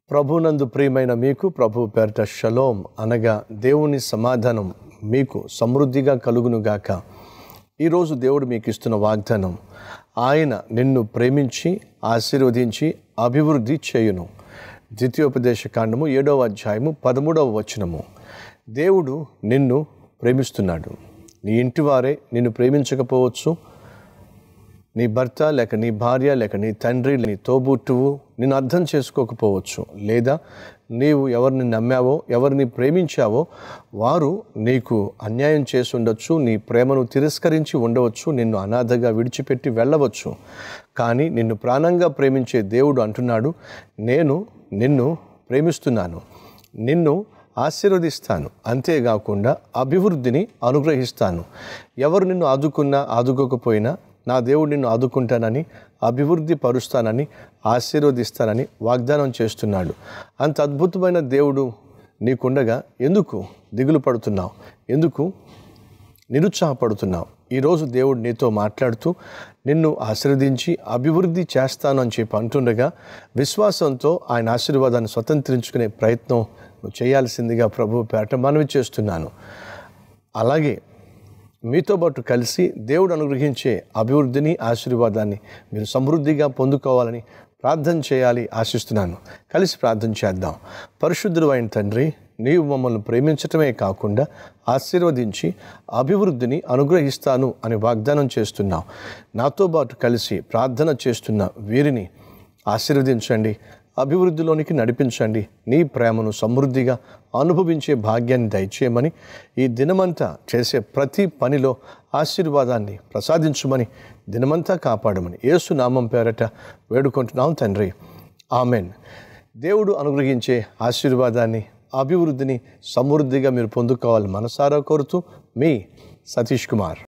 ప్రభునందు ప్రియమైన మీకు ప్రభు పేరట షలోం అనగా దేవుని సమాధానం మీకు సమృద్ధిగా కలుగునుగాక ఈరోజు దేవుడు మీకు ఇస్తున్న వాగ్దానం ఆయన నిన్ను ప్రేమించి ఆశీర్వదించి అభివృద్ధి చేయును ద్వితీయోపదేశ కాండము ఏడవ అధ్యాయము పదమూడవ వచనము దేవుడు నిన్ను ప్రేమిస్తున్నాడు నీ ఇంటి వారే నిన్ను ప్రేమించకపోవచ్చు నీ భర్త లేక నీ భార్య లేక నీ తండ్రి నీ తోబుట్టువు నిన్ను అర్థం చేసుకోకపోవచ్చు లేదా నీవు ఎవరిని నమ్మావో ఎవరిని ప్రేమించావో వారు నీకు అన్యాయం చేసి ఉండొచ్చు నీ ప్రేమను తిరస్కరించి ఉండవచ్చు నిన్ను అనాథగా విడిచిపెట్టి వెళ్ళవచ్చు కానీ నిన్ను ప్రాణంగా ప్రేమించే దేవుడు అంటున్నాడు నేను నిన్ను ప్రేమిస్తున్నాను నిన్ను ఆశీర్వదిస్తాను అంతేకాకుండా అభివృద్ధిని అనుగ్రహిస్తాను ఎవరు నిన్ను ఆదుకున్నా ఆదుకోకపోయినా నా దేవుడు నిన్ను ఆదుకుంటానని అభివృద్ధి పరుస్తానని ఆశీర్వదిస్తానని వాగ్దానం చేస్తున్నాడు అంత అద్భుతమైన దేవుడు నీకుండగా ఎందుకు దిగులు పడుతున్నావు ఎందుకు నిరుత్సాహపడుతున్నావు ఈరోజు దేవుడు నీతో మాట్లాడుతూ నిన్ను ఆశీర్వదించి అభివృద్ధి చేస్తాను అని చెప్పి అంటుండగా విశ్వాసంతో ఆయన ఆశీర్వాదాన్ని స్వతంత్రించుకునే ప్రయత్నం నువ్వు చేయాల్సిందిగా ప్రభు పేట మనవి చేస్తున్నాను అలాగే మీతో పాటు కలిసి దేవుడు అనుగ్రహించే అభివృద్ధిని ఆశీర్వాదాన్ని మీరు సమృద్ధిగా పొందుకోవాలని ప్రార్థన చేయాలి ఆశిస్తున్నాను కలిసి ప్రార్థన చేద్దాం పరిశుద్ధుడు అయిన తండ్రి నీవు మమ్మల్ని ప్రేమించటమే కాకుండా ఆశీర్వదించి అభివృద్ధిని అనుగ్రహిస్తాను అని వాగ్దానం చేస్తున్నాం నాతో పాటు కలిసి ప్రార్థన చేస్తున్న వీరిని ఆశీర్వదించండి అభివృద్ధిలోనికి నడిపించండి నీ ప్రేమను సమృద్ధిగా అనుభవించే భాగ్యాన్ని దయచేయమని ఈ దినమంతా చేసే ప్రతి పనిలో ఆశీర్వాదాన్ని ప్రసాదించమని దినమంతా కాపాడమని యేసు నామం పేరట వేడుకుంటున్నాం తండ్రి ఆమెన్ దేవుడు అనుగ్రహించే ఆశీర్వాదాన్ని అభివృద్ధిని సమృద్ధిగా మీరు పొందుకోవాలి మనసారా కోరుతూ మీ సతీష్ కుమార్